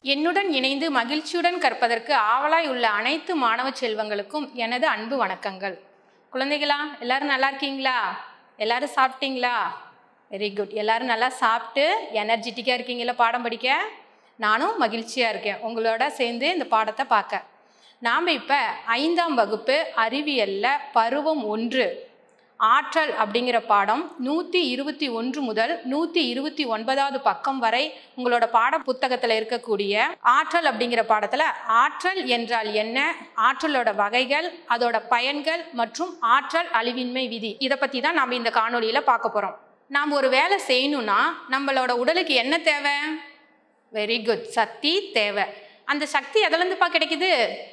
என்னுடன் இணைந்து மகிழ்ச்சியுடன் கற்பதற்கு ஆவலாய் உள்ள அனைத்து மாணவ செல்வங்களுக்கும் எனது அன்பு வணக்கங்கள் குழந்தைகளா எல்லாரும் நல்லா இருக்கீங்களா எல்லாரும் சாப்பிட்டீங்களா வெரி குட் எல்லாரும் நல்லா சாப்பிட்டு எனர்ஜெட்டிக்காக இருக்கீங்களா பாடம் படிக்க நானும் மகிழ்ச்சியாக இருக்கேன் உங்களோட சேர்ந்து இந்த பாடத்தை பார்க்க நாம் இப்போ ஐந்தாம் வகுப்பு அறிவியலில் பருவம் ஒன்று ஆற்றல் அப்படிங்கிற பாடம் நூற்றி இருபத்தி ஒன்று முதல் நூற்றி இருபத்தி ஒன்பதாவது பக்கம் வரை உங்களோட பாட புத்தகத்தில் இருக்கக்கூடிய ஆற்றல் அப்படிங்கிற பாடத்தில் ஆற்றல் என்றால் என்ன ஆற்றலோட வகைகள் அதோட பயன்கள் மற்றும் ஆற்றல் அழிவின்மை விதி இதை பற்றி தான் நாம் இந்த காணொளியில் பார்க்க போகிறோம் நாம் ஒரு வேலை செய்யணும்னா நம்மளோட உடலுக்கு என்ன தேவை வெரி குட் சக்தி தேவை அந்த சக்தி எதுலேருந்துப்பா கிடைக்குது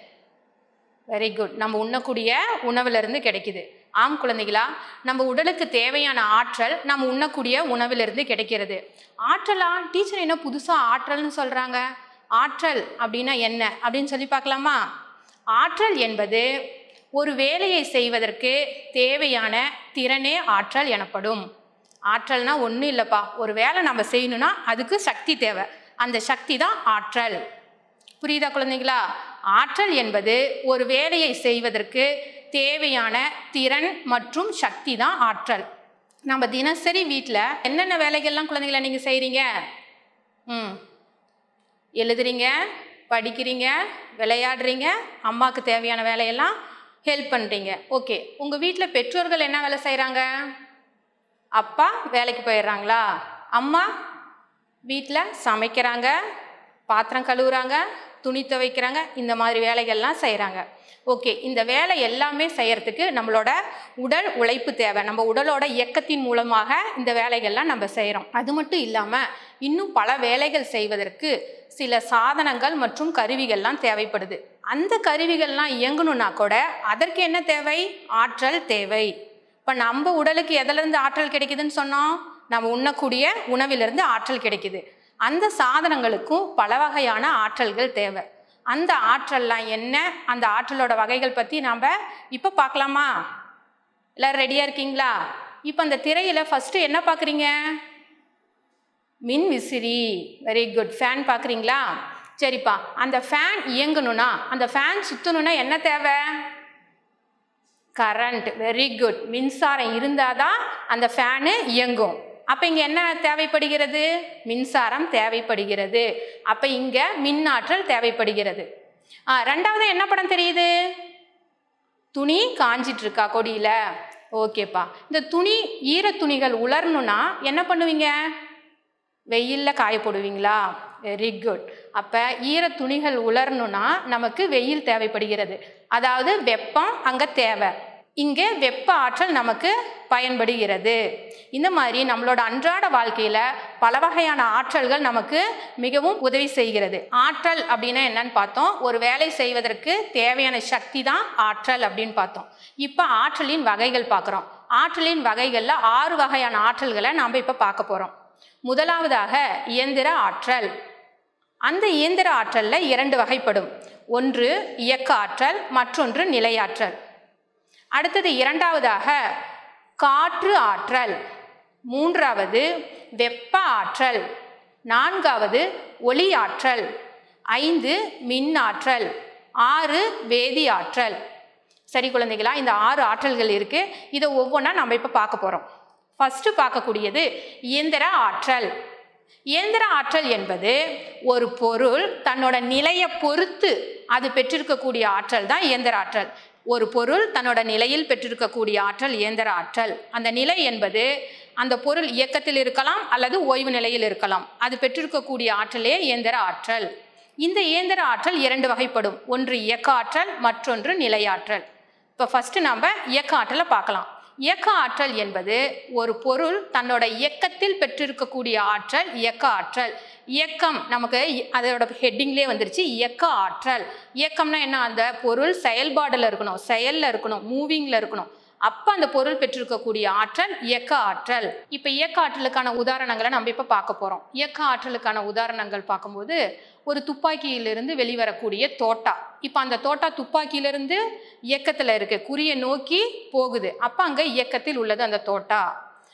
வெரி குட் நம்ம உண்ணக்கூடிய உணவிலிருந்து கிடைக்குது ஆம் குழந்தைகளா நம்ம உடலுக்கு தேவையான ஆற்றல் நம்ம உண்ணக்கூடிய உணவிலிருந்து கிடைக்கிறது ஆற்றலா டீச்சர் என்ன புதுசாக ஆற்றல்னு சொல்கிறாங்க ஆற்றல் அப்படின்னா என்ன அப்படின்னு சொல்லி பார்க்கலாமா ஆற்றல் என்பது ஒரு வேலையை செய்வதற்கு தேவையான திறனே ஆற்றல் எனப்படும் ஆற்றல்னா ஒன்றும் இல்லைப்பா ஒரு வேலை நம்ம செய்யணும்னா அதுக்கு சக்தி தேவை அந்த சக்தி தான் ஆற்றல் புரியுதா குழந்தைங்களா ஆற்றல் என்பது ஒரு வேலையை செய்வதற்கு தேவையான திறன் மற்றும் சக்தி தான் ஆற்றல் நம்ம தினசரி வீட்டில் என்னென்ன வேலைகள்லாம் குழந்தைங்கள நீங்கள் செய்கிறீங்க ம் எழுதுறீங்க படிக்கிறீங்க விளையாடுறீங்க அம்மாவுக்கு தேவையான வேலையெல்லாம் ஹெல்ப் பண்ணுறீங்க ஓகே உங்கள் வீட்டில் பெற்றோர்கள் என்ன வேலை செய்கிறாங்க அப்பா வேலைக்கு போயிடுறாங்களா அம்மா வீட்டில் சமைக்கிறாங்க பாத்திரம் கழுவுறாங்க துணி துவைக்கிறாங்க இந்த மாதிரி வேலைகள்லாம் செய்கிறாங்க ஓகே இந்த வேலை எல்லாமே செய்யறதுக்கு நம்மளோட உடல் உழைப்பு தேவை நம்ம உடலோட இயக்கத்தின் மூலமாக இந்த வேலைகள்லாம் நம்ம செய்கிறோம் அது மட்டும் இல்லாமல் இன்னும் பல வேலைகள் செய்வதற்கு சில சாதனங்கள் மற்றும் கருவிகள்லாம் தேவைப்படுது அந்த கருவிகள்லாம் இயங்கணும்னா கூட அதற்கு என்ன தேவை ஆற்றல் தேவை இப்போ நம்ம உடலுக்கு எதிலிருந்து ஆற்றல் கிடைக்குதுன்னு சொன்னோம் நம்ம உண்ணக்கூடிய உணவிலிருந்து ஆற்றல் கிடைக்குது அந்த சாதனங்களுக்கும் பல வகையான ஆற்றல்கள் தேவை அந்த ஆற்றல்லாம் என்ன அந்த ஆற்றலோட வகைகள் பற்றி நாம் இப்போ பார்க்கலாமா எல்லோரும் ரெடியாக இருக்கீங்களா இப்போ அந்த திரையில் ஃபஸ்ட்டு என்ன பார்க்குறீங்க மின் விசிறி வெரி குட் ஃபேன் பார்க்குறீங்களா சரிப்பா அந்த ஃபேன் இயங்கணும்னா அந்த ஃபேன் சுற்றணுன்னா என்ன தேவை கரண்ட் வெரி குட் மின்சாரம் இருந்தால் தான் அந்த ஃபேனு இயங்கும் அப்போ இங்கே என்ன தேவைப்படுகிறது மின்சாரம் தேவைப்படுகிறது அப்போ இங்கே மின்னாற்றல் தேவைப்படுகிறது ஆ ரெண்டாவது என்ன படம் தெரியுது துணி காஞ்சிட்டு இருக்கா கொடியில் ஓகேப்பா இந்த துணி ஈர துணிகள் உலரணும்னா என்ன பண்ணுவீங்க வெயிலில் காய போடுவீங்களா வெரி குட் அப்போ ஈர துணிகள் உலரணும்னா நமக்கு வெயில் தேவைப்படுகிறது அதாவது வெப்பம் அங்கே தேவை இங்கே வெப்ப ஆற்றல் நமக்கு பயன்படுகிறது இந்த மாதிரி நம்மளோட அன்றாட வாழ்க்கையில் பல வகையான ஆற்றல்கள் நமக்கு மிகவும் உதவி செய்கிறது ஆற்றல் அப்படின்னா என்னன்னு பார்த்தோம் ஒரு வேலை செய்வதற்கு தேவையான சக்தி தான் ஆற்றல் அப்படின்னு பார்த்தோம் இப்போ ஆற்றலின் வகைகள் பார்க்குறோம் ஆற்றலின் வகைகளில் ஆறு வகையான ஆற்றல்களை நாம் இப்போ பார்க்க போகிறோம் முதலாவதாக இயந்திர ஆற்றல் அந்த இயந்திர ஆற்றலில் இரண்டு வகைப்படும் ஒன்று இயக்க ஆற்றல் மற்றொன்று நிலையாற்றல் அடுத்தது இரண்டாவதாக காற்று ஆற்றல் மூன்றாவது வெப்ப ஆற்றல் நான்காவது ஒளி ஆற்றல் ஐந்து மின் ஆற்றல் ஆறு வேதி ஆற்றல் சரி குழந்தைகளா இந்த ஆறு ஆற்றல்கள் இருக்குது இதை ஒவ்வொன்றா நம்ம இப்போ பார்க்க போகிறோம் ஃபஸ்ட்டு பார்க்கக்கூடியது இயந்திர ஆற்றல் இயந்திர ஆற்றல் என்பது ஒரு பொருள் தன்னோட நிலையை பொறுத்து அது பெற்றிருக்கக்கூடிய ஆற்றல் தான் இயந்திர ஆற்றல் ஒரு பொருள் தன்னோட நிலையில் பெற்றிருக்கக்கூடிய ஆற்றல் இயந்திர ஆற்றல் அந்த நிலை என்பது அந்த பொருள் இயக்கத்தில் இருக்கலாம் அல்லது ஓய்வு நிலையில் இருக்கலாம் அது பெற்றிருக்கக்கூடிய ஆற்றலே இயந்திர ஆற்றல் இந்த இயந்திர ஆற்றல் இரண்டு வகைப்படும் ஒன்று இயக்க ஆற்றல் மற்றொன்று நிலையாற்றல் இப்போ ஃபஸ்ட்டு நம்ம இயக்க ஆற்றலை பார்க்கலாம் இயக்க ஆற்றல் என்பது ஒரு பொருள் தன்னோட இயக்கத்தில் பெற்றிருக்கக்கூடிய ஆற்றல் இயக்க ஆற்றல் இயக்கம் நமக்கு அதோட ஹெட்டிங்லேயே வந்துருச்சு இயக்க ஆற்றல் இயக்கம்னா என்ன அந்த பொருள் செயல்பாடில் இருக்கணும் செயலில் இருக்கணும் மூவிங்கில் இருக்கணும் அப்போ அந்த பொருள் பெற்றிருக்கக்கூடிய ஆற்றல் இயக்க ஆற்றல் இப்போ இயக்க ஆற்றலுக்கான உதாரணங்களை நம்ம இப்போ பார்க்க போகிறோம் இயக்க ஆற்றலுக்கான உதாரணங்கள் பார்க்கும்போது ஒரு துப்பாக்கியிலிருந்து வெளிவரக்கூடிய தோட்டா இப்போ அந்த தோட்டா துப்பாக்கியிலிருந்து இயக்கத்தில் இருக்கு குறியை நோக்கி போகுது அப்போ அங்கே இயக்கத்தில் உள்ளது அந்த தோட்டா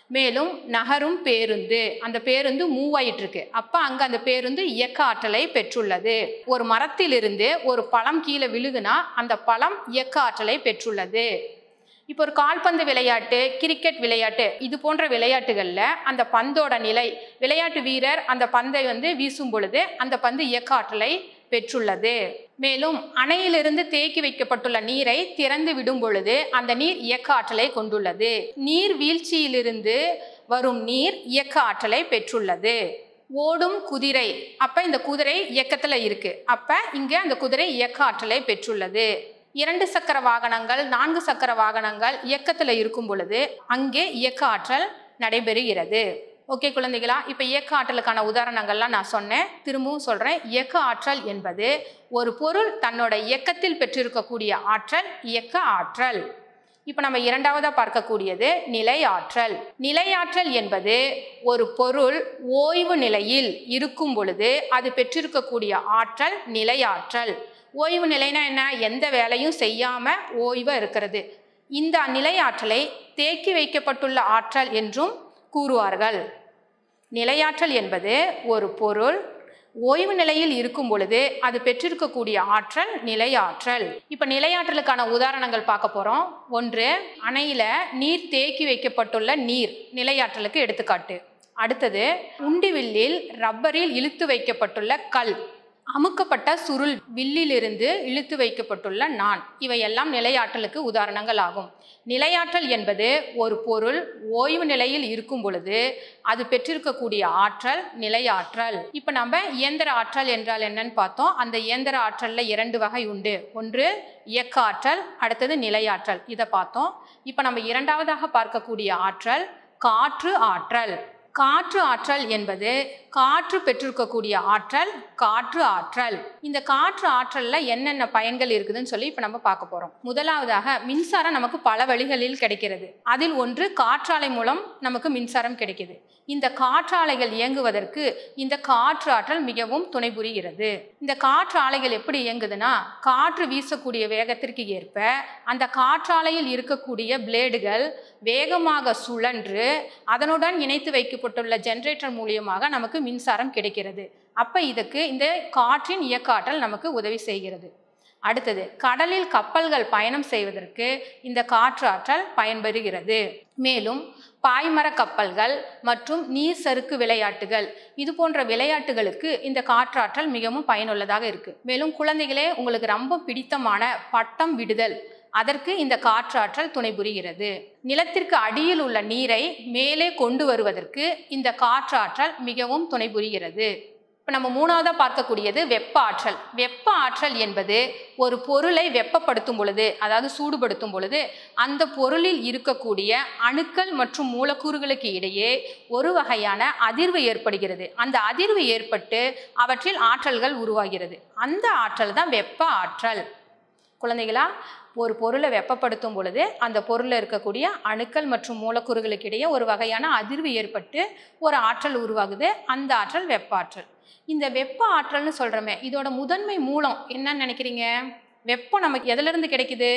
மேலும் நகரும் பேருந்து அந்த பேருந்து மூவ் ஆயிட்டு இருக்கு அப்ப அங்க அந்த பேருந்து இயக்க ஆற்றலை பெற்றுள்ளது ஒரு மரத்திலிருந்து ஒரு பழம் கீழே விழுகுனா அந்த பழம் இயக்க ஆற்றலை பெற்றுள்ளது இப்போ ஒரு கால்பந்து விளையாட்டு கிரிக்கெட் விளையாட்டு இது போன்ற விளையாட்டுகளில் அந்த பந்தோட நிலை விளையாட்டு வீரர் அந்த பந்தை வந்து வீசும் பொழுது அந்த பந்து இயக்க ஆற்றலை பெற்றுள்ளது மேலும் அணையிலிருந்து தேக்கி வைக்கப்பட்டுள்ள நீரை திறந்து விடும் பொழுது அந்த நீர் இயக்க ஆற்றலை கொண்டுள்ளது நீர் வீழ்ச்சியிலிருந்து வரும் நீர் இயக்க ஆற்றலை பெற்றுள்ளது ஓடும் குதிரை அப்ப இந்த குதிரை இயக்கத்துல இருக்கு அப்ப இங்க அந்த குதிரை இயக்க ஆற்றலை பெற்றுள்ளது இரண்டு சக்கர வாகனங்கள் நான்கு சக்கர வாகனங்கள் இயக்கத்துல இருக்கும் பொழுது அங்கே இயக்க ஆற்றல் நடைபெறுகிறது ஓகே குழந்தைகளா இப்போ இயக்க ஆற்றலுக்கான உதாரணங்கள்லாம் நான் சொன்னேன் திரும்பவும் சொல்கிறேன் இயக்க ஆற்றல் என்பது ஒரு பொருள் தன்னோட இயக்கத்தில் பெற்றிருக்கக்கூடிய ஆற்றல் இயக்க ஆற்றல் இப்போ நம்ம இரண்டாவதாக பார்க்கக்கூடியது நிலை ஆற்றல் நிலையாற்றல் என்பது ஒரு பொருள் ஓய்வு நிலையில் இருக்கும் பொழுது அது பெற்றிருக்கக்கூடிய ஆற்றல் நிலையாற்றல் ஓய்வு நிலைனா என்ன எந்த வேலையும் செய்யாமல் ஓய்வாக இருக்கிறது இந்த நிலையாற்றலை தேக்கி வைக்கப்பட்டுள்ள ஆற்றல் என்றும் கூறுவார்கள் நிலையாற்றல் என்பது ஒரு பொருள் ஓய்வு நிலையில் இருக்கும் பொழுது அது பெற்றிருக்கக்கூடிய ஆற்றல் நிலையாற்றல் இப்போ நிலையாற்றலுக்கான உதாரணங்கள் பார்க்க போகிறோம் ஒன்று அணையில் நீர் தேக்கி வைக்கப்பட்டுள்ள நீர் நிலையாற்றலுக்கு எடுத்துக்காட்டு அடுத்தது உண்டிவில்லில் ரப்பரில் இழுத்து வைக்கப்பட்டுள்ள கல் அமுக்கப்பட்ட சுருள் வில்லிலிருந்து இழுத்து வைக்கப்பட்டுள்ள நான் இவையெல்லாம் நிலையாற்றலுக்கு உதாரணங்கள் ஆகும் நிலையாற்றல் என்பது ஒரு பொருள் ஓய்வு நிலையில் இருக்கும் பொழுது அது பெற்றிருக்கக்கூடிய ஆற்றல் நிலையாற்றல் இப்போ நம்ம இயந்திர ஆற்றல் என்றால் என்னன்னு பார்த்தோம் அந்த இயந்திர ஆற்றல்ல இரண்டு வகை உண்டு ஒன்று இயக்க ஆற்றல் அடுத்தது நிலையாற்றல் இதை பார்த்தோம் இப்போ நம்ம இரண்டாவதாக பார்க்கக்கூடிய ஆற்றல் காற்று ஆற்றல் காற்று ஆற்றல் என்பது காற்று பெற்றிருக்கக்கூடிய ஆற்றல் காற்று ஆற்றல் இந்த காற்று ஆற்றல்ல என்னென்ன பயன்கள் இருக்குதுன்னு சொல்லி இப்போ நம்ம பார்க்க போறோம் முதலாவதாக மின்சாரம் நமக்கு பல வழிகளில் கிடைக்கிறது அதில் ஒன்று காற்றாலை மூலம் நமக்கு மின்சாரம் கிடைக்குது இந்த காற்றாலைகள் இயங்குவதற்கு இந்த காற்று ஆற்றல் மிகவும் துணை புரிகிறது இந்த காற்று ஆலைகள் எப்படி இயங்குதுன்னா காற்று வீசக்கூடிய வேகத்திற்கு ஏற்ப அந்த காற்றாலையில் இருக்கக்கூடிய பிளேடுகள் வேகமாக சுழன்று அதனுடன் இணைத்து வைக்கப்பட்டுள்ள ஜெனரேட்டர் மூலியமாக நமக்கு மின்சாரம் கிடைக்கிறது அப்போ இதுக்கு இந்த காற்றின் இயக்க ஆற்றல் நமக்கு உதவி செய்கிறது அடுத்தது கடலில் கப்பல்கள் பயணம் செய்வதற்கு இந்த காற்று ஆற்றல் பயன்பெறுகிறது மேலும் பாய்மர கப்பல்கள் மற்றும் நீர் சறுக்கு விளையாட்டுகள் இது போன்ற விளையாட்டுகளுக்கு இந்த காற்றாற்றல் மிகவும் பயனுள்ளதாக இருக்கு மேலும் குழந்தைகளே உங்களுக்கு ரொம்ப பிடித்தமான பட்டம் விடுதல் அதற்கு இந்த காற்றாற்றல் துணை புரிகிறது நிலத்திற்கு அடியில் உள்ள நீரை மேலே கொண்டு வருவதற்கு இந்த காற்றாற்றல் மிகவும் துணை புரிகிறது இப்போ நம்ம மூணாவதாக பார்க்கக்கூடியது வெப்ப ஆற்றல் வெப்ப ஆற்றல் என்பது ஒரு பொருளை வெப்பப்படுத்தும் பொழுது அதாவது சூடுபடுத்தும் பொழுது அந்த பொருளில் இருக்கக்கூடிய அணுக்கள் மற்றும் மூலக்கூறுகளுக்கு இடையே ஒரு வகையான அதிர்வு ஏற்படுகிறது அந்த அதிர்வு ஏற்பட்டு அவற்றில் ஆற்றல்கள் உருவாகிறது அந்த ஆற்றல் தான் வெப்ப ஆற்றல் குழந்தைகளா ஒரு பொருளை வெப்பப்படுத்தும் பொழுது அந்த பொருளில் இருக்கக்கூடிய அணுக்கள் மற்றும் மூலக்கூறுகளுக்கு இடையே ஒரு வகையான அதிர்வு ஏற்பட்டு ஒரு ஆற்றல் உருவாகுது அந்த ஆற்றல் வெப்ப ஆற்றல் இந்த வெப்ப ஆற்றல்னு சொல்கிறோமே இதோட முதன்மை மூலம் என்னன்னு நினைக்கிறீங்க வெப்பம் நமக்கு எதிலிருந்து கிடைக்குது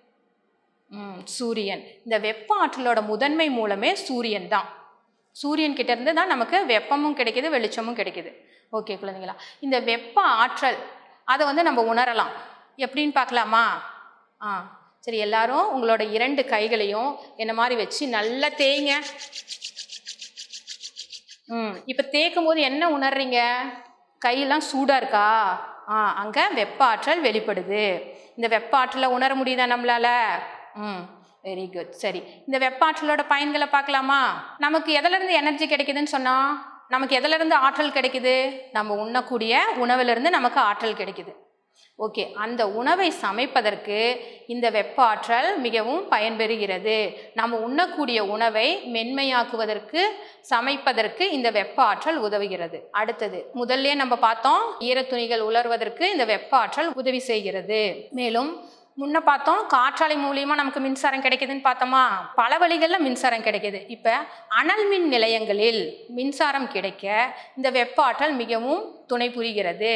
ம் சூரியன் இந்த வெப்ப ஆற்றலோட முதன்மை மூலமே சூரியன் தான் சூரியன் கிட்ட இருந்து தான் நமக்கு வெப்பமும் கிடைக்குது வெளிச்சமும் கிடைக்குது ஓகே குழந்தைங்களா இந்த வெப்ப ஆற்றல் அதை வந்து நம்ம உணரலாம் எப்படின்னு பார்க்கலாமா ஆ சரி எல்லாரும் உங்களோட இரண்டு கைகளையும் என்ன மாதிரி வச்சு நல்லா தேய்ங்க ம் இப்போ தேய்க்கும் போது என்ன உணர்றீங்க கையெல்லாம் சூடாக இருக்கா ஆ அங்கே வெப்ப ஆற்றல் வெளிப்படுது இந்த வெப்ப ஆற்றலை உணர முடியுதா நம்மளால ம் வெரி குட் சரி இந்த வெப்ப ஆற்றலோட பயன்களை பார்க்கலாமா நமக்கு எதிலிருந்து எனர்ஜி கிடைக்குதுன்னு சொன்னால் நமக்கு எதிலிருந்து ஆற்றல் கிடைக்குது நம்ம உண்ணக்கூடிய உணவிலிருந்து நமக்கு ஆற்றல் கிடைக்குது ஓகே அந்த உணவை சமைப்பதற்கு இந்த வெப்ப ஆற்றல் மிகவும் பயன்பெறுகிறது நம்ம உண்ணக்கூடிய உணவை மென்மையாக்குவதற்கு சமைப்பதற்கு இந்த வெப்ப ஆற்றல் உதவுகிறது அடுத்தது முதல்ல நம்ம பார்த்தோம் ஈரத்துணிகள் உலர்வதற்கு இந்த வெப்ப ஆற்றல் உதவி செய்கிறது மேலும் முன்ன பார்த்தோம் காற்றாலை மூலியமா நமக்கு மின்சாரம் கிடைக்குதுன்னு பார்த்தோமா பல வழிகளில் மின்சாரம் கிடைக்குது இப்போ அனல் மின் நிலையங்களில் மின்சாரம் கிடைக்க இந்த வெப்ப ஆற்றல் மிகவும் துணை புரிகிறது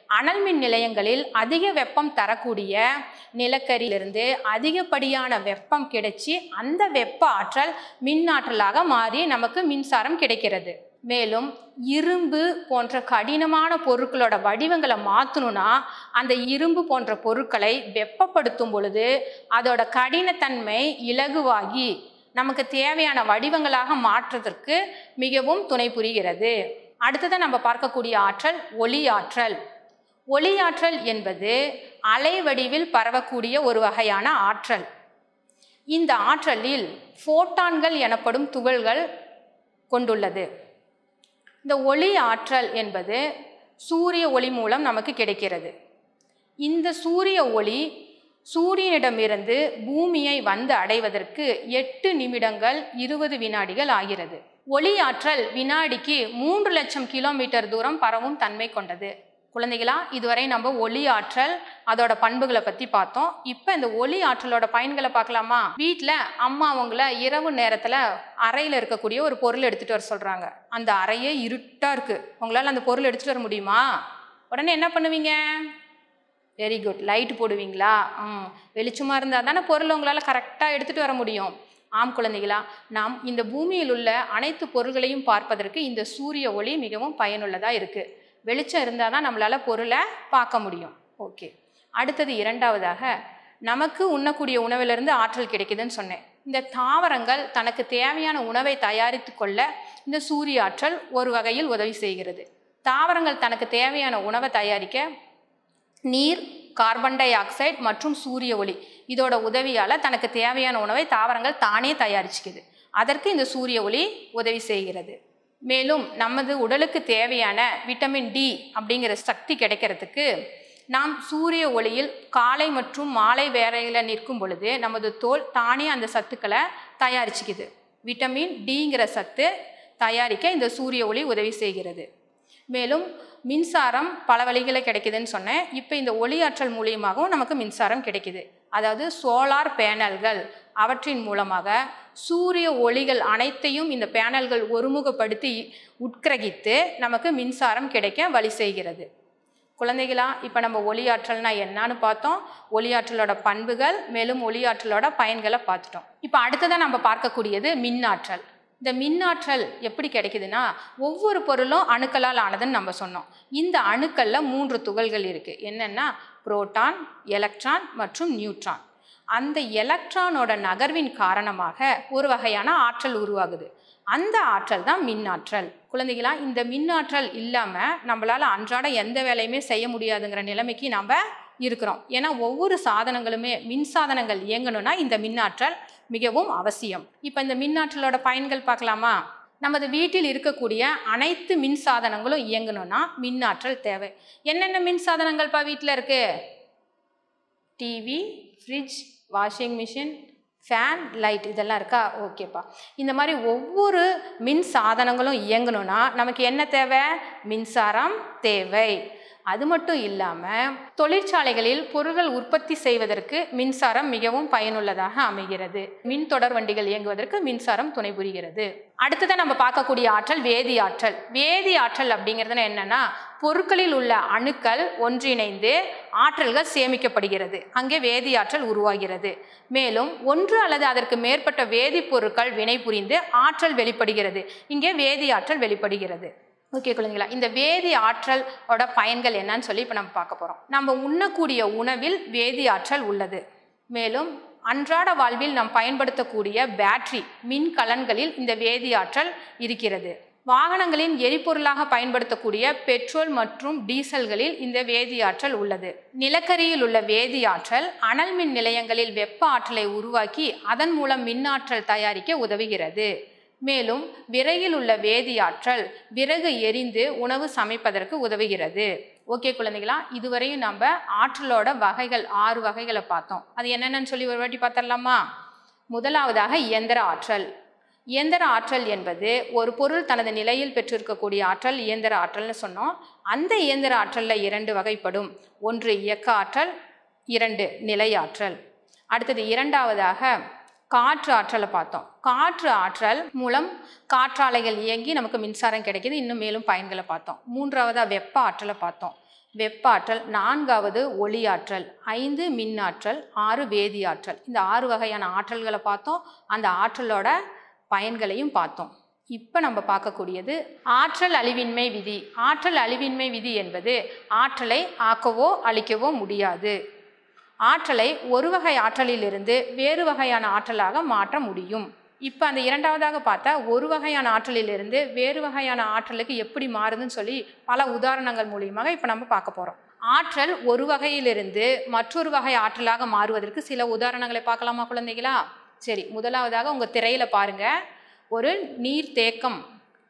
அனல் மின் நிலையங்களில் அதிக வெப்பம் தரக்கூடிய நிலக்கரியிலிருந்து அதிகப்படியான வெப்பம் கிடைச்சி அந்த வெப்ப ஆற்றல் மின் ஆற்றலாக மாறி நமக்கு மின்சாரம் கிடைக்கிறது மேலும் இரும்பு போன்ற கடினமான பொருட்களோட வடிவங்களை மாற்றணும்னா அந்த இரும்பு போன்ற பொருட்களை வெப்பப்படுத்தும் பொழுது அதோட கடினத்தன்மை இலகுவாகி நமக்கு தேவையான வடிவங்களாக மாற்றுவதற்கு மிகவும் துணை புரிகிறது அடுத்ததான் நம்ம பார்க்கக்கூடிய ஆற்றல் ஒளி ஆற்றல் ஒளி ஆற்றல் என்பது அலை வடிவில் பரவக்கூடிய ஒரு வகையான ஆற்றல் இந்த ஆற்றலில் ஃபோட்டான்கள் எனப்படும் துகள்கள் கொண்டுள்ளது இந்த ஒளி ஆற்றல் என்பது சூரிய ஒளி மூலம் நமக்கு கிடைக்கிறது இந்த சூரிய ஒளி சூரியனிடமிருந்து பூமியை வந்து அடைவதற்கு எட்டு நிமிடங்கள் இருபது வினாடிகள் ஆகிறது ஒளி ஆற்றல் வினாடிக்கு மூன்று லட்சம் கிலோமீட்டர் தூரம் பரவும் தன்மை கொண்டது குழந்தைகளா இதுவரை நம்ம ஒளி ஆற்றல் அதோட பண்புகளை பற்றி பார்த்தோம் இப்போ இந்த ஒளி ஆற்றலோட பயன்களை பார்க்கலாமா வீட்டில் அம்மா அவங்கள இரவு நேரத்தில் அறையில் இருக்கக்கூடிய ஒரு பொருள் எடுத்துகிட்டு வர சொல்கிறாங்க அந்த அறையே இருட்டாக இருக்குது உங்களால் அந்த பொருள் எடுத்துகிட்டு வர முடியுமா உடனே என்ன பண்ணுவீங்க வெரி குட் லைட் போடுவீங்களா ம் வெளிச்சமாக இருந்தால் தானே பொருள் உங்களால் கரெக்டாக எடுத்துகிட்டு வர முடியும் ஆம் குழந்தைகளா நாம் இந்த பூமியில் உள்ள அனைத்து பொருள்களையும் பார்ப்பதற்கு இந்த சூரிய ஒளி மிகவும் பயனுள்ளதாக இருக்குது வெளிச்சம் இருந்தால் தான் நம்மளால் பொருளை பார்க்க முடியும் ஓகே அடுத்தது இரண்டாவதாக நமக்கு உண்ணக்கூடிய உணவிலிருந்து ஆற்றல் கிடைக்குதுன்னு சொன்னேன் இந்த தாவரங்கள் தனக்கு தேவையான உணவை தயாரித்து கொள்ள இந்த சூரிய ஆற்றல் ஒரு வகையில் உதவி செய்கிறது தாவரங்கள் தனக்கு தேவையான உணவை தயாரிக்க நீர் கார்பன் டை ஆக்சைடு மற்றும் சூரிய ஒளி இதோட உதவியால் தனக்கு தேவையான உணவை தாவரங்கள் தானே தயாரிச்சுக்குது அதற்கு இந்த சூரிய ஒளி உதவி செய்கிறது மேலும் நமது உடலுக்கு தேவையான விட்டமின் டி அப்படிங்கிற சக்தி கிடைக்கிறதுக்கு நாம் சூரிய ஒளியில் காலை மற்றும் மாலை வேளையில் நிற்கும் பொழுது நமது தோல் தானே அந்த சத்துக்களை தயாரிச்சுக்குது விட்டமின் டிங்கிற சத்து தயாரிக்க இந்த சூரிய ஒளி உதவி செய்கிறது மேலும் மின்சாரம் பல வழிகளில் கிடைக்குதுன்னு சொன்னேன் இப்போ இந்த ஒளியாற்றல் மூலியமாகவும் நமக்கு மின்சாரம் கிடைக்குது அதாவது சோலார் பேனல்கள் அவற்றின் மூலமாக சூரிய ஒளிகள் அனைத்தையும் இந்த பேனல்கள் ஒருமுகப்படுத்தி உட்கிரகித்து நமக்கு மின்சாரம் கிடைக்க வழி செய்கிறது குழந்தைகளா இப்போ நம்ம ஒளியாற்றல்னா என்னன்னு பார்த்தோம் ஒளியாற்றலோட பண்புகள் மேலும் ஒளியாற்றலோட பயன்களை பார்த்துட்டோம் இப்போ அடுத்ததாக நம்ம பார்க்கக்கூடியது மின்னாற்றல் இந்த மின்னாற்றல் எப்படி கிடைக்குதுன்னா ஒவ்வொரு பொருளும் அணுக்களால் ஆனதுன்னு நம்ம சொன்னோம் இந்த அணுக்களில் மூன்று துகள்கள் இருக்குது என்னென்னா புரோட்டான் எலக்ட்ரான் மற்றும் நியூட்ரான் அந்த எலக்ட்ரானோட நகர்வின் காரணமாக ஒரு வகையான ஆற்றல் உருவாகுது அந்த ஆற்றல் தான் மின்னாற்றல் குழந்தைகளா இந்த மின்னாற்றல் இல்லாமல் நம்மளால் அன்றாட எந்த வேலையுமே செய்ய முடியாதுங்கிற நிலைமைக்கு நாம் இருக்கிறோம் ஏன்னா ஒவ்வொரு சாதனங்களுமே மின் சாதனங்கள் இயங்கணும்னா இந்த மின்னாற்றல் மிகவும் அவசியம் இப்போ இந்த மின்னாற்றலோட பயன்கள் பார்க்கலாமா நமது வீட்டில் இருக்கக்கூடிய அனைத்து மின் சாதனங்களும் இயங்கணும்னா மின்னாற்றல் தேவை என்னென்ன மின் சாதனங்கள்ப்பா வீட்டில் இருக்கு TV fridge washing machine fan light இதெல்லாம் இருக்கா ஓகேப்பா இந்த மாதிரி ஒவ்வொரு மின் சாதனங்களும் இயங்கணும்னா நமக்கு என்ன தேவை மின்சாரம் தேவை அது மட்டும் இல்லாமல் தொழிற்சாலைகளில் பொருட்கள் உற்பத்தி செய்வதற்கு மின்சாரம் மிகவும் பயனுள்ளதாக அமைகிறது மின் தொடர் வண்டிகள் இயங்குவதற்கு மின்சாரம் துணை புரிகிறது அடுத்ததான் நம்ம பார்க்கக்கூடிய ஆற்றல் வேதி ஆற்றல் வேதி ஆற்றல் அப்படிங்கிறது என்னன்னா பொருட்களில் உள்ள அணுக்கள் ஒன்றிணைந்து ஆற்றல்கள் சேமிக்கப்படுகிறது அங்கே வேதி ஆற்றல் உருவாகிறது மேலும் ஒன்று அல்லது அதற்கு மேற்பட்ட வேதிப்பொருட்கள் வினைபுரிந்து ஆற்றல் வெளிப்படுகிறது இங்கே வேதி ஆற்றல் வெளிப்படுகிறது ஓகே குழந்தைங்களா இந்த வேதி ஆற்றலோட பயன்கள் என்னன்னு சொல்லி இப்போ நம்ம பார்க்க போகிறோம் நம்ம உண்ணக்கூடிய உணவில் வேதி ஆற்றல் உள்ளது மேலும் அன்றாட வாழ்வில் நாம் பயன்படுத்தக்கூடிய பேட்டரி மின் கலன்களில் இந்த வேதி ஆற்றல் இருக்கிறது வாகனங்களின் எரிபொருளாக பயன்படுத்தக்கூடிய பெட்ரோல் மற்றும் டீசல்களில் இந்த வேதி ஆற்றல் உள்ளது நிலக்கரியில் உள்ள வேதி ஆற்றல் அனல் மின் நிலையங்களில் வெப்ப ஆற்றலை உருவாக்கி அதன் மூலம் மின்னாற்றல் தயாரிக்க உதவுகிறது மேலும் விறகில் உள்ள வேதி ஆற்றல் விறகு எரிந்து உணவு சமைப்பதற்கு உதவுகிறது ஓகே குழந்தைகளா இதுவரையும் நம்ம ஆற்றலோட வகைகள் ஆறு வகைகளை பார்த்தோம் அது என்னென்னு சொல்லி ஒரு வாட்டி பார்த்துடலாமா முதலாவதாக இயந்திர ஆற்றல் இயந்திர ஆற்றல் என்பது ஒரு பொருள் தனது நிலையில் பெற்றிருக்கக்கூடிய ஆற்றல் இயந்திர ஆற்றல்னு சொன்னோம் அந்த இயந்திர ஆற்றலில் இரண்டு வகைப்படும் ஒன்று இயக்க ஆற்றல் இரண்டு நிலை ஆற்றல் அடுத்தது இரண்டாவதாக காற்று ஆற்றலை பார்த்தோம் காற்று ஆற்றல் மூலம் காற்றாலைகள் இயங்கி நமக்கு மின்சாரம் கிடைக்கிது இன்னும் மேலும் பயன்களை பார்த்தோம் மூன்றாவதாக வெப்ப ஆற்றலை பார்த்தோம் வெப்பாற்றல் நான்காவது ஒளியாற்றல் ஐந்து மின்னாற்றல் ஆறு வேதியாற்றல் இந்த ஆறு வகையான ஆற்றல்களை பார்த்தோம் அந்த ஆற்றலோட பயன்களையும் பார்த்தோம் இப்போ நம்ம பார்க்கக்கூடியது ஆற்றல் அழிவின்மை விதி ஆற்றல் அழிவின்மை விதி என்பது ஆற்றலை ஆக்கவோ அழிக்கவோ முடியாது ஆற்றலை ஒரு வகை ஆற்றலிலிருந்து வேறு வகையான ஆற்றலாக மாற்ற முடியும் இப்போ அந்த இரண்டாவதாக பார்த்தா ஒரு வகையான ஆற்றலிலிருந்து வேறு வகையான ஆற்றலுக்கு எப்படி மாறுதுன்னு சொல்லி பல உதாரணங்கள் மூலியமாக இப்போ நம்ம பார்க்க போகிறோம் ஆற்றல் ஒரு வகையிலிருந்து மற்றொரு வகை ஆற்றலாக மாறுவதற்கு சில உதாரணங்களை பார்க்கலாமா குழந்தைகளா சரி முதலாவதாக உங்கள் திரையில் பாருங்கள் ஒரு நீர் தேக்கம்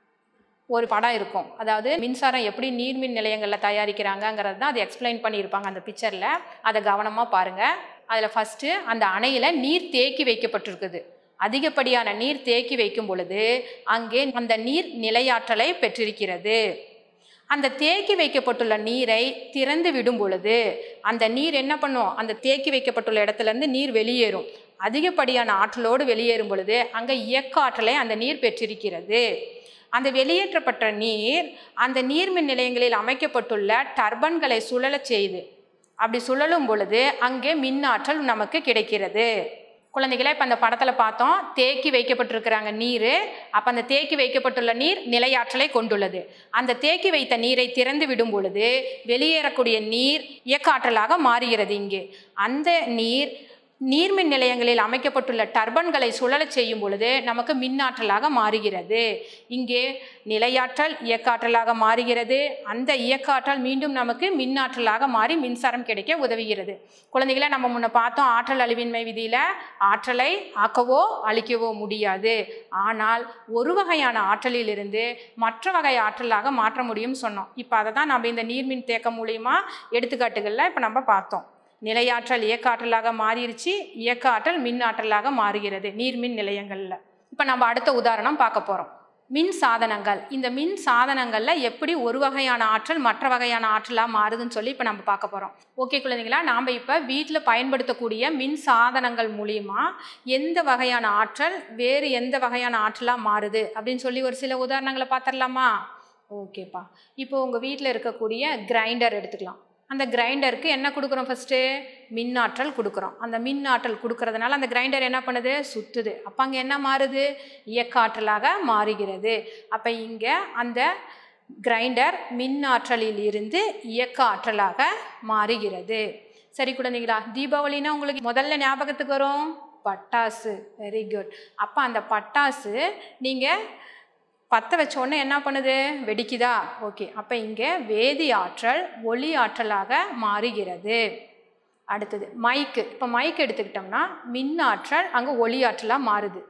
ஒரு படம் இருக்கும் அதாவது மின்சாரம் எப்படி நீர்மின் நிலையங்களில் தயாரிக்கிறாங்கங்கிறது தான் அதை எக்ஸ்பிளைன் பண்ணியிருப்பாங்க அந்த பிக்சரில் அதை கவனமாக பாருங்கள் அதில் ஃபஸ்ட்டு அந்த அணையில் நீர் தேக்கி வைக்கப்பட்டிருக்குது அதிகப்படியான நீர் தேக்கி வைக்கும் பொழுது அங்கே அந்த நீர் நிலையாற்றலை பெற்றிருக்கிறது அந்த தேக்கி வைக்கப்பட்டுள்ள நீரை திறந்து விடும் பொழுது அந்த நீர் என்ன பண்ணும் அந்த தேக்கி வைக்கப்பட்டுள்ள இடத்துலேருந்து நீர் வெளியேறும் அதிகப்படியான ஆற்றலோடு வெளியேறும் பொழுது அங்கே இயக்க ஆற்றலை அந்த நீர் பெற்றிருக்கிறது அந்த வெளியேற்றப்பட்ட நீர் அந்த நீர்மின் நிலையங்களில் அமைக்கப்பட்டுள்ள டர்பன்களை சுழலச் செய்து அப்படி சுழலும் பொழுது அங்கே மின் ஆற்றல் நமக்கு கிடைக்கிறது குழந்தைகளை இப்போ அந்த படத்தில் பார்த்தோம் தேக்கி வைக்கப்பட்டிருக்கிறாங்க நீர் அப்போ அந்த தேக்கி வைக்கப்பட்டுள்ள நீர் நிலையாற்றலை கொண்டுள்ளது அந்த தேக்கி வைத்த நீரை திறந்து விடும் பொழுது வெளியேறக்கூடிய நீர் இயக்காற்றலாக மாறுகிறது இங்கே அந்த நீர் நீர்மின் நிலையங்களில் அமைக்கப்பட்டுள்ள டர்பன்களை சுழலச் செய்யும் பொழுது நமக்கு மின்னாற்றலாக மாறுகிறது இங்கே நிலையாற்றல் இயக்காற்றலாக மாறுகிறது அந்த இயக்காற்றல் மீண்டும் நமக்கு மின்னாற்றலாக மாறி மின்சாரம் கிடைக்க உதவுகிறது குழந்தைகளை நம்ம முன்ன பார்த்தோம் ஆற்றல் அழிவின்மை விதியில் ஆற்றலை ஆக்கவோ அழிக்கவோ முடியாது ஆனால் ஒரு வகையான ஆற்றலிலிருந்து மற்ற வகை ஆற்றலாக மாற்ற முடியும்னு சொன்னோம் இப்போ அதை தான் நம்ம இந்த நீர்மின் தேக்கம் மூலியமா எடுத்துக்காட்டுகளில் இப்போ நம்ம பார்த்தோம் நிலையாற்றல் இயக்காற்றலாக மாறிடுச்சு இயக்க ஆற்றல் மின் ஆற்றலாக மாறுகிறது நீர்மின் நிலையங்களில் இப்போ நம்ம அடுத்த உதாரணம் பார்க்க போகிறோம் மின் சாதனங்கள் இந்த மின் சாதனங்களில் எப்படி ஒரு வகையான ஆற்றல் மற்ற வகையான ஆற்றலாக மாறுதுன்னு சொல்லி இப்போ நம்ம பார்க்க போகிறோம் ஓகே குழந்தைங்களா நாம் இப்போ வீட்டில் பயன்படுத்தக்கூடிய மின் சாதனங்கள் மூலிமா எந்த வகையான ஆற்றல் வேறு எந்த வகையான ஆற்றலாக மாறுது அப்படின்னு சொல்லி ஒரு சில உதாரணங்களை பார்த்துடலாமா ஓகேப்பா இப்போ உங்கள் வீட்டில் இருக்கக்கூடிய கிரைண்டர் எடுத்துக்கலாம் அந்த கிரைண்டருக்கு என்ன கொடுக்குறோம் ஃபஸ்ட்டு மின்னாற்றல் கொடுக்குறோம் அந்த மின்னாற்றல் கொடுக்கறதுனால அந்த கிரைண்டர் என்ன பண்ணுது சுற்றுது அப்போ அங்கே என்ன மாறுது இயக்காற்றலாக மாறுகிறது அப்போ இங்கே அந்த கிரைண்டர் மின்னாற்றலில் இருந்து இயக்க ஆற்றலாக மாறுகிறது சரி குழந்தைங்களா தீபாவளினா உங்களுக்கு முதல்ல ஞாபகத்துக்கு வரும் பட்டாசு வெரி குட் அப்போ அந்த பட்டாசு நீங்கள் பற்ற வச்ச உடனே என்ன பண்ணுது வெடிக்குதா ஓகே அப்போ இங்கே வேதி ஆற்றல் ஒளி ஆற்றலாக மாறுகிறது அடுத்தது மைக்கு இப்போ மைக் எடுத்துக்கிட்டோம்னா மின் ஆற்றல் அங்கே ஒளி ஆற்றலாக மாறுது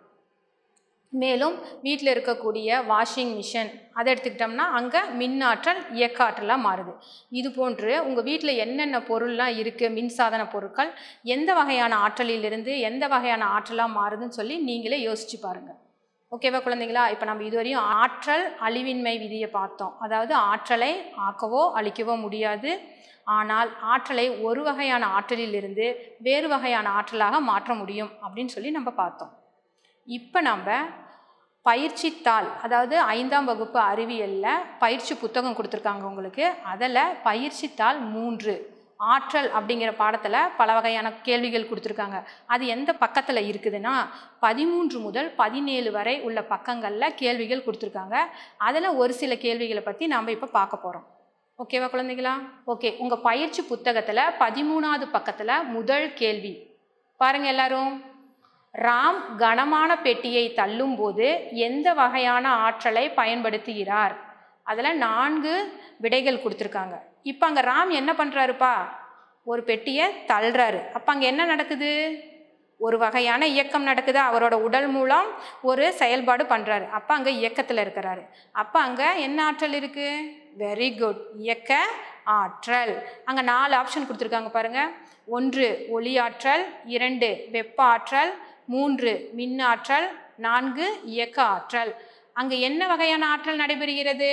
மேலும் வீட்டில் இருக்கக்கூடிய வாஷிங் மிஷின் அதை எடுத்துக்கிட்டோம்னா அங்கே மின் ஆற்றல் இயக்க ஆற்றலாக மாறுது இது போன்று உங்கள் வீட்டில் என்னென்ன பொருள்லாம் இருக்குது மின்சாதன பொருட்கள் எந்த வகையான ஆற்றலிலிருந்து எந்த வகையான ஆற்றலாக மாறுதுன்னு சொல்லி நீங்களே யோசிச்சு பாருங்கள் ஓகேவா குழந்தைங்களா இப்போ நம்ம இதுவரையும் ஆற்றல் அழிவின்மை விதியை பார்த்தோம் அதாவது ஆற்றலை ஆக்கவோ அழிக்கவோ முடியாது ஆனால் ஆற்றலை ஒரு வகையான ஆற்றலிலிருந்து வேறு வகையான ஆற்றலாக மாற்ற முடியும் அப்படின்னு சொல்லி நம்ம பார்த்தோம் இப்போ நம்ம பயிற்சித்தாள் அதாவது ஐந்தாம் வகுப்பு அறிவியலில் பயிற்சி புத்தகம் கொடுத்துருக்காங்க உங்களுக்கு அதில் பயிற்சித்தாள் மூன்று ஆற்றல் அப்படிங்கிற பாடத்தில் பல வகையான கேள்விகள் கொடுத்துருக்காங்க அது எந்த பக்கத்தில் இருக்குதுன்னா பதிமூன்று முதல் பதினேழு வரை உள்ள பக்கங்களில் கேள்விகள் கொடுத்துருக்காங்க அதில் ஒரு சில கேள்விகளை பற்றி நாம் இப்போ பார்க்க போகிறோம் ஓகேவா குழந்தைங்களா ஓகே உங்கள் பயிற்சி புத்தகத்தில் பதிமூணாவது பக்கத்தில் முதல் கேள்வி பாருங்கள் எல்லாரும் ராம் கனமான பெட்டியை தள்ளும்போது எந்த வகையான ஆற்றலை பயன்படுத்துகிறார் அதில் நான்கு விடைகள் கொடுத்துருக்காங்க இப்போ அங்கே ராம் என்ன பண்ணுறாருப்பா ஒரு பெட்டியை தள்ளுறாரு அப்போ அங்கே என்ன நடக்குது ஒரு வகையான இயக்கம் நடக்குது அவரோட உடல் மூலம் ஒரு செயல்பாடு பண்ணுறாரு அப்போ அங்கே இயக்கத்தில் இருக்கிறாரு அப்போ அங்கே என்ன ஆற்றல் இருக்குது வெரி குட் இயக்க ஆற்றல் அங்கே நாலு ஆப்ஷன் கொடுத்துருக்காங்க பாருங்கள் ஒன்று ஒளி ஆற்றல் இரண்டு வெப்ப ஆற்றல் மூன்று மின் ஆற்றல் நான்கு இயக்க ஆற்றல் அங்கே என்ன வகையான ஆற்றல் நடைபெறுகிறது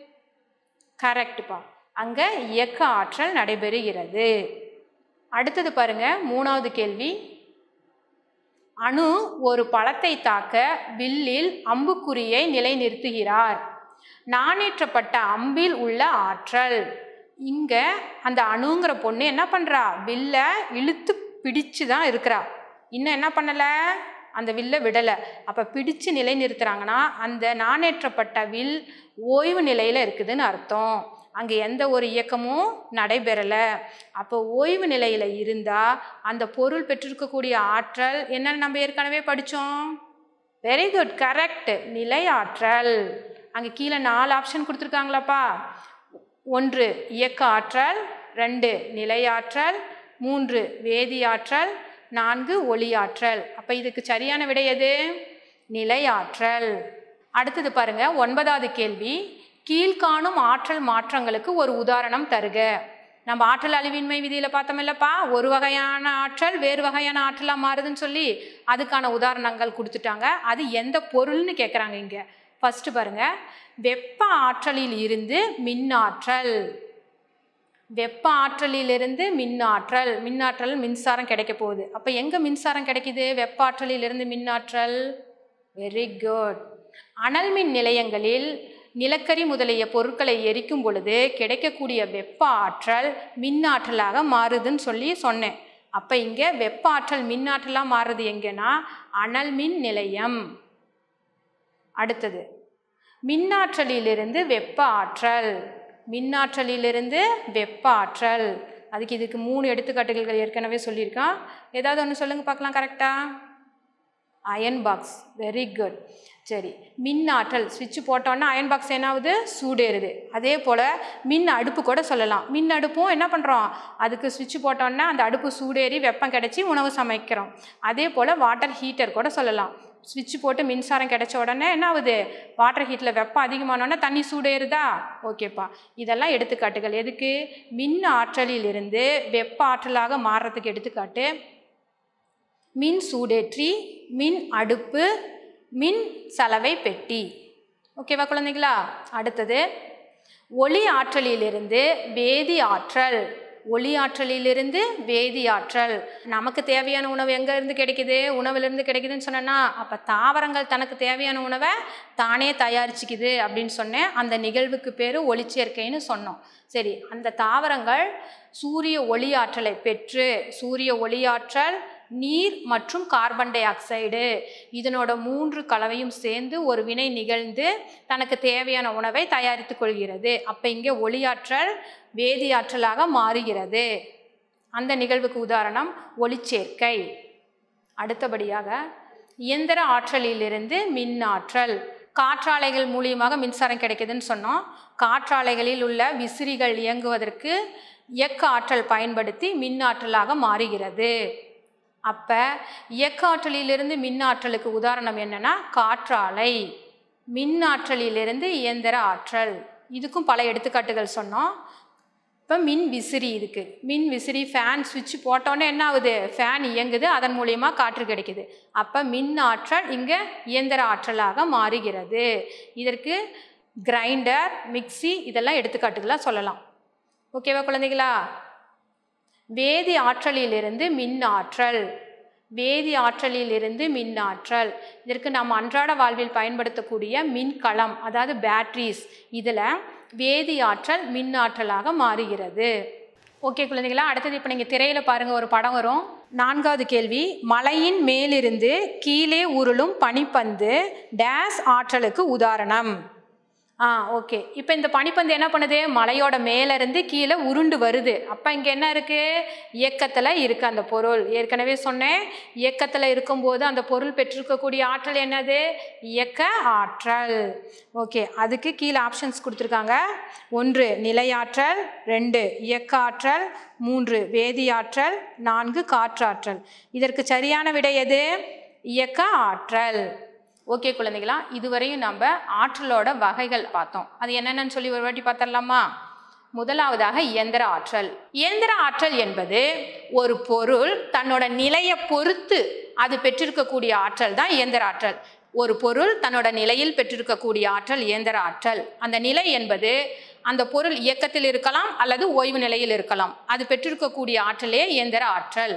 கரெக்டுப்பா அங்கே இயக்க ஆற்றல் நடைபெறுகிறது அடுத்தது பாருங்க மூணாவது கேள்வி அணு ஒரு பழத்தை தாக்க வில்லில் அம்புக்குறியை நிலைநிறுத்துகிறார் நாணேற்றப்பட்ட அம்பில் உள்ள ஆற்றல் இங்கே அந்த அணுங்கிற பொண்ணு என்ன பண்ணுறா வில்ல இழுத்து பிடிச்சு தான் இருக்கிறா இன்னும் என்ன பண்ணலை அந்த வில்லை விடலை அப்போ பிடிச்சு நிலை நிறுத்துறாங்கன்னா அந்த நாணேற்றப்பட்ட வில் ஓய்வு நிலையில் இருக்குதுன்னு அர்த்தம் அங்கே எந்த ஒரு இயக்கமும் நடைபெறலை அப்போ ஓய்வு நிலையில் இருந்தால் அந்த பொருள் பெற்றிருக்கக்கூடிய ஆற்றல் என்னன்னு நம்ம ஏற்கனவே படித்தோம் வெரி குட் கரெக்ட் நிலை ஆற்றல் அங்கே கீழே நாலு ஆப்ஷன் கொடுத்துருக்காங்களாப்பா ஒன்று இயக்க ஆற்றல் ரெண்டு நிலையாற்றல் மூன்று வேதியாற்றல் நான்கு ஒளியாற்றல் அப்போ இதுக்கு சரியான விடை எது நிலையாற்றல் அடுத்தது பாருங்க ஒன்பதாவது கேள்வி கீழ்காணும் ஆற்றல் மாற்றங்களுக்கு ஒரு உதாரணம் தருக நம்ம ஆற்றல் அழிவின்மை விதியில் பார்த்தோம் இல்லப்பா ஒரு வகையான ஆற்றல் வேறு வகையான ஆற்றலாக மாறுதுன்னு சொல்லி அதுக்கான உதாரணங்கள் கொடுத்துட்டாங்க அது எந்த பொருள்னு கேட்குறாங்க இங்கே ஃபஸ்ட்டு பாருங்க வெப்ப ஆற்றலில் இருந்து மின்னாற்றல் வெப்ப ஆற்றலிலிருந்து மின்னாற்றல் மின்னாற்றல் மின்சாரம் கிடைக்க போகுது அப்போ எங்கே மின்சாரம் கிடைக்குது வெப்ப ஆற்றலிலிருந்து மின்னாற்றல் வெரி குட் அனல் மின் நிலையங்களில் நிலக்கரி முதலிய பொருட்களை எரிக்கும் பொழுது கிடைக்கக்கூடிய வெப்ப ஆற்றல் மின்னாற்றலாக மாறுதுன்னு சொல்லி சொன்னேன் அப்போ இங்கே வெப்ப ஆற்றல் மின்னாற்றலாக மாறுது எங்கன்னா அனல் மின் நிலையம் அடுத்தது மின்னாற்றலிலிருந்து வெப்ப ஆற்றல் மின்னாற்றலிலிருந்து வெப்ப ஆற்றல் அதுக்கு இதுக்கு மூணு எடுத்துக்காட்டுகள் ஏற்கனவே சொல்லியிருக்கான் ஏதாவது ஒன்று சொல்லுங்கள் பார்க்கலாம் கரெக்டாக அயன் பாக்ஸ் வெரி குட் சரி மின் ஆற்றல் சுவிட்ச் போட்டோன்னா அயன் பாக்ஸ் என்ன ஆகுது சூடேறுது அதே போல் மின் அடுப்பு கூட சொல்லலாம் மின் அடுப்பும் என்ன பண்ணுறோம் அதுக்கு சுவிட்ச் போட்டோன்னா அந்த அடுப்பு சூடேறி வெப்பம் கிடச்சி உணவு சமைக்கிறோம் அதே போல் வாட்டர் ஹீட்டர் கூட சொல்லலாம் சுவிட்ச் போட்டு மின்சாரம் கிடைச்ச உடனே என்ன ஆகுது வாட்டர் ஹீட்டில் வெப்பம் அதிகமானோடனே தண்ணி சூடேறுதா ஓகேப்பா இதெல்லாம் எடுத்துக்காட்டுகள் எதுக்கு மின் ஆற்றலிலிருந்து வெப்ப ஆற்றலாக மாறுறதுக்கு எடுத்துக்காட்டு மின் சூடேற்றி மின் அடுப்பு மின் சலவை பெட்டி ஓகேவா குழந்தைங்களா அடுத்தது ஒளி ஆற்றலிலிருந்து வேதி ஆற்றல் ஒளி ஆற்றலிலிருந்து வேதி ஆற்றல் நமக்கு தேவையான உணவு எங்கேருந்து கிடைக்குது உணவுலேருந்து கிடைக்குதுன்னு சொன்னேன்னா அப்போ தாவரங்கள் தனக்கு தேவையான உணவை தானே தயாரிச்சுக்குது அப்படின்னு சொன்னேன் அந்த நிகழ்வுக்கு பேர் ஒளிச்சேர்க்கைன்னு சொன்னோம் சரி அந்த தாவரங்கள் சூரிய ஒளி ஆற்றலை பெற்று சூரிய ஒளி ஆற்றல் நீர் மற்றும் கார்பன் டை ஆக்சைடு இதனோட மூன்று கலவையும் சேர்ந்து ஒரு வினை நிகழ்ந்து தனக்கு தேவையான உணவை தயாரித்து கொள்கிறது அப்போ இங்கே ஒளியாற்றல் வேதியாற்றலாக மாறுகிறது அந்த நிகழ்வுக்கு உதாரணம் ஒளிச்சேர்க்கை அடுத்தபடியாக இயந்திர ஆற்றலிலிருந்து மின் ஆற்றல் காற்றாலைகள் மூலியமாக மின்சாரம் கிடைக்குதுன்னு சொன்னோம் காற்றாலைகளில் உள்ள விசிறிகள் இயங்குவதற்கு இயக்க ஆற்றல் பயன்படுத்தி மின் ஆற்றலாக மாறுகிறது அப்போ இயக்க ஆற்றலிலிருந்து மின் ஆற்றலுக்கு உதாரணம் என்னன்னா காற்றாலை மின் ஆற்றலிலிருந்து இயந்திர ஆற்றல் இதுக்கும் பல எடுத்துக்காட்டுகள் சொன்னோம் இப்போ மின் விசிறி இருக்குது மின் விசிறி ஃபேன் சுவிட்ச் போட்டோன்னே என்ன ஆகுது ஃபேன் இயங்குது அதன் மூலியமா காற்று கிடைக்குது அப்போ மின் ஆற்றல் இங்கே இயந்திர ஆற்றலாக மாறுகிறது இதற்கு கிரைண்டர் மிக்சி இதெல்லாம் எடுத்துக்காட்டுகளாக சொல்லலாம் ஓகேவா குழந்தைகளா வேதி ஆற்றலிலிருந்து மின் ஆற்றல் வேதி ஆற்றலிலிருந்து மின் ஆற்றல் இதற்கு நாம் அன்றாட வாழ்வில் பயன்படுத்தக்கூடிய மின்கலம் அதாவது பேட்ரிஸ் இதில் வேதி ஆற்றல் மின் ஆற்றலாக மாறுகிறது ஓகே குழந்தைகளா அடுத்தது இப்போ நீங்கள் திரையில் பாருங்கள் ஒரு படம் வரும் நான்காவது கேள்வி மலையின் மேலிருந்து கீழே உருளும் பனிப்பந்து டேஸ் ஆற்றலுக்கு உதாரணம் ஆ ஓகே இப்போ இந்த பனிப்பந்து என்ன பண்ணுது மலையோட மேலேருந்து கீழே உருண்டு வருது அப்போ இங்கே என்ன இருக்குது இயக்கத்தில் இருக்குது அந்த பொருள் ஏற்கனவே சொன்னேன் இயக்கத்தில் இருக்கும்போது அந்த பொருள் பெற்றிருக்கக்கூடிய ஆற்றல் என்னது இயக்க ஆற்றல் ஓகே அதுக்கு கீழே ஆப்ஷன்ஸ் கொடுத்துருக்காங்க ஒன்று நிலையாற்றல் ரெண்டு இயக்க ஆற்றல் மூன்று வேதியாற்றல் நான்கு காற்றாற்றல் இதற்கு சரியான விடை எது இயக்க ஆற்றல் ஓகே குழந்தைகளா இதுவரையும் நம்ம ஆற்றலோட வகைகள் பார்த்தோம் அது என்னென்னு சொல்லி ஒரு வாட்டி பார்த்துடலாமா முதலாவதாக இயந்திர ஆற்றல் இயந்திர ஆற்றல் என்பது ஒரு பொருள் தன்னோட நிலையை பொறுத்து அது பெற்றிருக்கக்கூடிய ஆற்றல் தான் இயந்திர ஆற்றல் ஒரு பொருள் தன்னோட நிலையில் பெற்றிருக்கக்கூடிய ஆற்றல் இயந்திர ஆற்றல் அந்த நிலை என்பது அந்த பொருள் இயக்கத்தில் இருக்கலாம் அல்லது ஓய்வு நிலையில் இருக்கலாம் அது பெற்றிருக்கக்கூடிய ஆற்றலே இயந்திர ஆற்றல்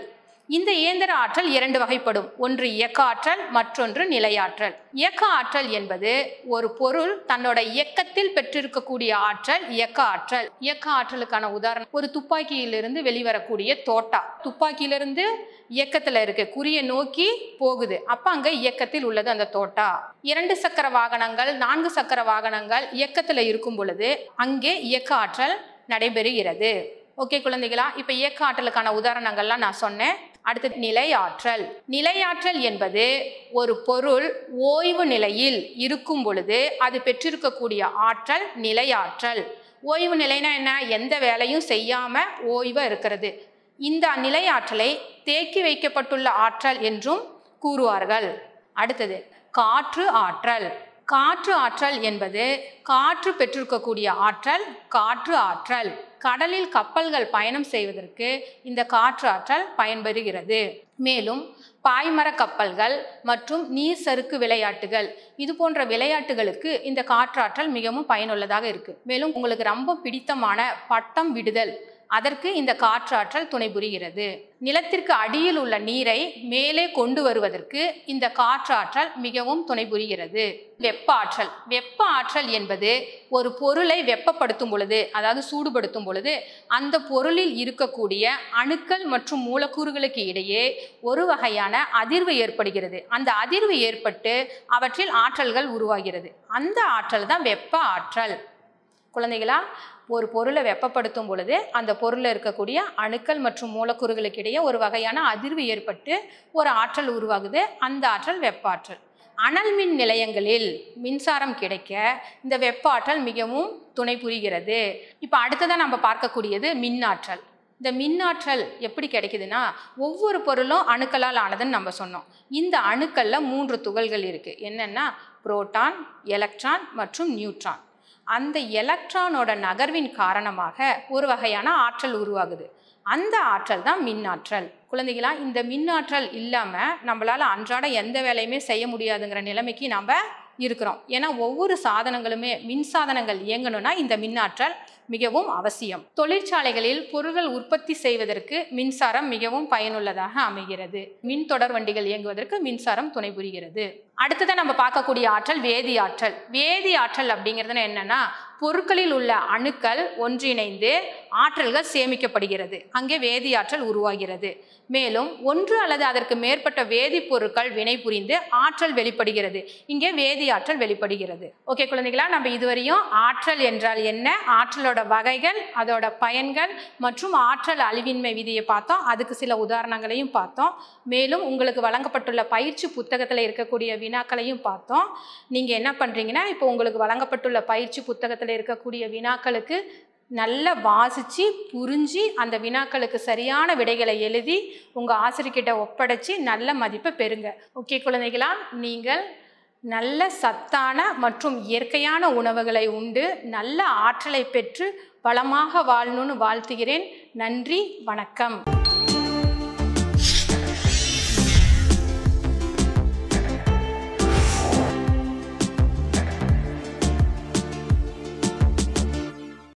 இந்த இயந்திர ஆற்றல் இரண்டு வகைப்படும் ஒன்று இயக்க ஆற்றல் மற்றொன்று நிலையாற்றல் இயக்க ஆற்றல் என்பது ஒரு பொருள் தன்னோட இயக்கத்தில் பெற்றிருக்கக்கூடிய ஆற்றல் இயக்க ஆற்றல் இயக்க ஆற்றலுக்கான உதாரணம் ஒரு துப்பாக்கியிலிருந்து வெளிவரக்கூடிய தோட்டா துப்பாக்கியிலிருந்து இயக்கத்தில் இருக்க குறியை நோக்கி போகுது அப்போ அங்கே இயக்கத்தில் உள்ளது அந்த தோட்டா இரண்டு சக்கர வாகனங்கள் நான்கு சக்கர வாகனங்கள் இயக்கத்தில் இருக்கும் பொழுது அங்கே இயக்க ஆற்றல் நடைபெறுகிறது ஓகே குழந்தைகளா இப்போ இயக்க ஆற்றலுக்கான உதாரணங்கள்லாம் நான் சொன்னேன் அடுத்து நிலையாற்றல் நிலையாற்றல் என்பது ஒரு பொருள் ஓய்வு நிலையில் இருக்கும் பொழுது அது பெற்றிருக்கக்கூடிய ஆற்றல் நிலையாற்றல் ஓய்வு நிலைனா என்ன எந்த வேலையும் செய்யாம ஓய்வா இருக்கிறது இந்த நிலையாற்றலை தேக்கி வைக்கப்பட்டுள்ள ஆற்றல் என்றும் கூறுவார்கள் அடுத்தது காற்று ஆற்றல் காற்று ஆற்றல் என்பது காற்று பெற்றிருக்கக்கூடிய ஆற்றல் காற்று ஆற்றல் கடலில் கப்பல்கள் பயணம் செய்வதற்கு இந்த காற்று ஆற்றல் பயன்பெறுகிறது மேலும் பாய்மர கப்பல்கள் மற்றும் நீர் சறுக்கு விளையாட்டுகள் இது போன்ற விளையாட்டுகளுக்கு இந்த காற்றாற்றல் மிகவும் பயனுள்ளதாக இருக்கு மேலும் உங்களுக்கு ரொம்ப பிடித்தமான பட்டம் விடுதல் அதற்கு இந்த காற்றாற்றல் துணை புரிகிறது நிலத்திற்கு அடியில் உள்ள நீரை மேலே கொண்டு வருவதற்கு இந்த காற்றாற்றல் மிகவும் துணை புரிகிறது வெப்ப ஆற்றல் வெப்ப ஆற்றல் என்பது ஒரு பொருளை வெப்பப்படுத்தும் பொழுது அதாவது சூடுபடுத்தும் பொழுது அந்த பொருளில் இருக்கக்கூடிய அணுக்கள் மற்றும் மூலக்கூறுகளுக்கு இடையே ஒரு வகையான அதிர்வு ஏற்படுகிறது அந்த அதிர்வு ஏற்பட்டு அவற்றில் ஆற்றல்கள் உருவாகிறது அந்த ஆற்றல் தான் வெப்ப ஆற்றல் குழந்தைகளா ஒரு பொருளை வெப்பப்படுத்தும் பொழுது அந்த பொருளில் இருக்கக்கூடிய அணுக்கள் மற்றும் மூலக்கூறுகளுக்கு இடையே ஒரு வகையான அதிர்வு ஏற்பட்டு ஒரு ஆற்றல் உருவாகுது அந்த ஆற்றல் வெப்ப ஆற்றல் அனல் மின் நிலையங்களில் மின்சாரம் கிடைக்க இந்த வெப்ப ஆற்றல் மிகவும் துணை புரிகிறது இப்போ அடுத்ததாக நம்ம பார்க்கக்கூடியது மின்னாற்றல் இந்த மின்னாற்றல் எப்படி கிடைக்குதுன்னா ஒவ்வொரு பொருளும் அணுக்களால் ஆனதுன்னு நம்ம சொன்னோம் இந்த அணுக்களில் மூன்று துகள்கள் இருக்குது என்னென்னா புரோட்டான் எலக்ட்ரான் மற்றும் நியூட்ரான் அந்த எலக்ட்ரானோட நகர்வின் காரணமாக ஒரு வகையான ஆற்றல் உருவாகுது அந்த ஆற்றல் தான் மின்னாற்றல் குழந்தைகளா இந்த மின்னாற்றல் இல்லாமல் நம்மளால் அன்றாட எந்த வேலையுமே செய்ய முடியாதுங்கிற நிலைமைக்கு நம்ம இருக்கிறோம் ஏன்னா ஒவ்வொரு சாதனங்களுமே மின் சாதனங்கள் இயங்கணும்னா இந்த மின்னாற்றல் மிகவும் அவசியம் தொழிற்சாலைகளில் பொருட்கள் உற்பத்தி செய்வதற்கு மின்சாரம் மிகவும் பயனுள்ளதாக அமைகிறது மின் தொடர் வண்டிகள் இயங்குவதற்கு மின்சாரம் துணை புரிகிறது அடுத்ததான் நம்ம பார்க்கக்கூடிய ஆற்றல் வேதி ஆற்றல் வேதி ஆற்றல் அப்படிங்கிறது என்னன்னா பொருட்களில் உள்ள அணுக்கள் ஒன்றிணைந்து ஆற்றல்கள் சேமிக்கப்படுகிறது அங்கே வேதி ஆற்றல் உருவாகிறது மேலும் ஒன்று அல்லது அதற்கு மேற்பட்ட வேதிப்பொருட்கள் வினை புரிந்து ஆற்றல் வெளிப்படுகிறது இங்கே வேதி ஆற்றல் வெளிப்படுகிறது ஓகே குழந்தைகளா நம்ம இதுவரையும் ஆற்றல் என்றால் என்ன ஆற்றலோட வகைகள் அதோட பயன்கள் மற்றும் ஆற்றல் அழிவின்மை விதியை பார்த்தோம் அதுக்கு சில உதாரணங்களையும் பார்த்தோம் மேலும் உங்களுக்கு வழங்கப்பட்டுள்ள பயிற்சி புத்தகத்தில் இருக்கக்கூடிய வினாக்களையும் பார்த்தோம் நீங்கள் என்ன பண்ணுறீங்கன்னா இப்போ உங்களுக்கு வழங்கப்பட்டுள்ள பயிற்சி புத்தகத்தில் இருக்கக்கூடிய வினாக்களுக்கு நல்லா வாசித்து புரிஞ்சு அந்த வினாக்களுக்கு சரியான விடைகளை எழுதி உங்கள் ஆசிரியர்கிட்ட ஒப்படைச்சி நல்ல மதிப்பை பெறுங்க ஓகே குழந்தைகளா நீங்கள் நல்ல சத்தான மற்றும் இயற்கையான உணவுகளை உண்டு நல்ல ஆற்றலை பெற்று வளமாக வாழணும்னு வாழ்த்துகிறேன் நன்றி வணக்கம்